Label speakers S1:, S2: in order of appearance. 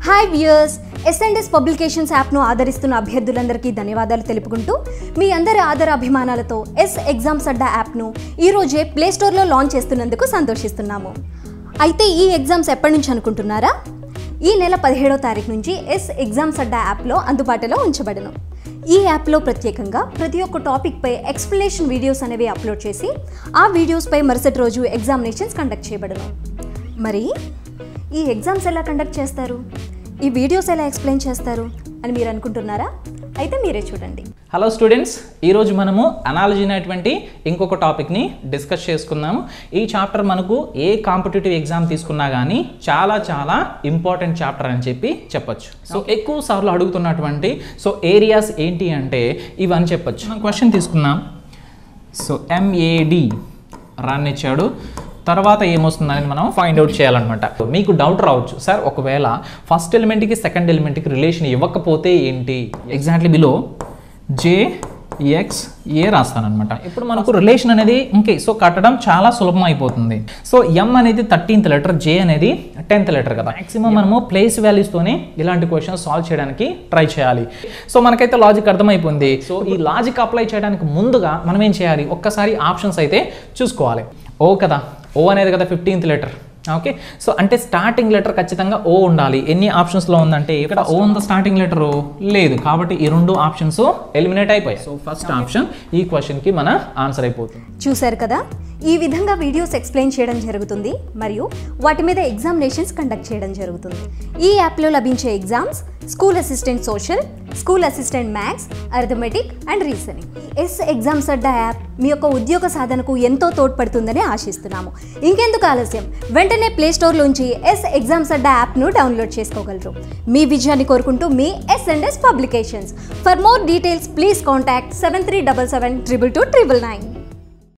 S1: hi viewers S and S publications యాప్ను ఆదరిస్తున్న అభ్యర్థులందరికీ ధన్యవాదాలు తెలుపుకుంటూ మీ అందరి ఆదర అభిమానాలతో ఎస్ ఎగ్జామ్స్ అడ్డా యాప్ను ఈరోజే ప్లేస్టోర్లో లాంచ్ చేస్తున్నందుకు సంతోషిస్తున్నాము అయితే ఈ ఎగ్జామ్స్ ఎప్పటి నుంచి అనుకుంటున్నారా ఈ నెల పదిహేడో తారీఖు నుంచి ఎస్ ఎగ్జామ్స్ అడ్డా యాప్లో అందుబాటులో ఉంచబడను ఈ యాప్లో ప్రత్యేకంగా ప్రతి ఒక్క టాపిక్పై ఎక్స్ప్లెనేషన్ వీడియోస్ అనేవి అప్లోడ్ చేసి ఆ వీడియోస్పై మరుసటి రోజు ఎగ్జామినేషన్స్ కండక్ట్ చేయబడను మరి ఈ ఎగ్జామ్స్ ఎలా కండక్ట్ చేస్తారు ఈ వీడియోస్ ఎలా ఎక్స్ప్లెయిన్ చేస్తారు అని మీరు అనుకుంటున్నారా అయితే మీరే చూడండి
S2: హలో స్టూడెంట్స్ ఈరోజు మనము అనాలజీ అనేటువంటి ఇంకొక టాపిక్ని డిస్కస్ చేసుకుందాము ఈ చాప్టర్ మనకు ఏ కాంపిటేటివ్ ఎగ్జామ్ తీసుకున్నా కానీ చాలా చాలా ఇంపార్టెంట్ చాప్టర్ అని చెప్పి చెప్పొచ్చు సో ఎక్కువ సార్లు అడుగుతున్నటువంటి సో ఏరియాస్ ఏంటి అంటే ఇవని చెప్పొచ్చు మనం క్వశ్చన్ తీసుకుందాం సో ఎంఏడి రన్ ఇచ్చాడు తర్వాత ఏమొస్తుందని మనం ఫైండ్ అవుట్ చేయాలన్నమాట మీకు డౌట్ రావచ్చు సార్ ఒకవేళ ఫస్ట్ ఎలిమెంట్కి సెకండ్ ఎలిమెంట్కి రిలేషన్ ఇవ్వకపోతే ఏంటి exactly below J X A రాస్తానమాట ఇప్పుడు మనకు రిలేషన్ అనేది ఇంకే సో కట్టడం చాలా సులభం అయిపోతుంది సో ఎం అనేది థర్టీన్త్ లెటర్ జే అనేది టెన్త్ లెటర్ కదా మాక్సిమం మనము ప్లేస్ వాల్యూస్తోనే ఇలాంటి క్వశ్చన్స్ సాల్వ్ చేయడానికి ట్రై చేయాలి సో మనకైతే లాజిక్ అర్థమైపోయింది సో ఈ లాజిక్ అప్లై చేయడానికి ముందుగా మనం ఏం చేయాలి ఒక్కసారి ఆప్షన్స్ అయితే చూసుకోవాలి ఓ కదా ఓ అనేది కదా ఫిఫ్టీన్త్ లెటర్ ఓకే సో అంటే స్టార్టింగ్ లెటర్ ఖచ్చితంగా ఓ ఉండాలి ఎన్ని ఆప్షన్స్లో ఉందంటే ఇక్కడ ఓ ఉందా స్టార్టింగ్ లెటర్ లేదు కాబట్టి ఈ రెండు ఆప్షన్స్ ఎలిమినేట్ అయిపోయాయి సో ఫస్ట్ ఆప్షన్ ఈ క్వశ్చన్కి మన ఆన్సర్ అయిపోతుంది
S1: చూశారు కదా ఈ విధంగా వీడియోస్ ఎక్స్ప్లెయిన్ చేయడం జరుగుతుంది మరియు వాటి మీద ఎగ్జామినేషన్స్ కండక్ట్ చేయడం జరుగుతుంది ఈ యాప్లో లభించే exams school assistant social school assistant maths arithmetic and reasoning S exams Adda app మీ యొక్క ఉద్యోగ సాధనకు ఎంతో తోడ్పడుతుందని ఆశిస్తున్నాము ఇంకెందుకు ఆలస్యం వెంటనే ప్లే స్టోర్లోంచి ఎస్ ఎగ్జామ్స్ అడ్డా యాప్ను డౌన్లోడ్ చేసుకోగలరు మీ విజయాన్ని కోరుకుంటూ మీ S and S publications for more details please contact seven three double seven triple two triple nine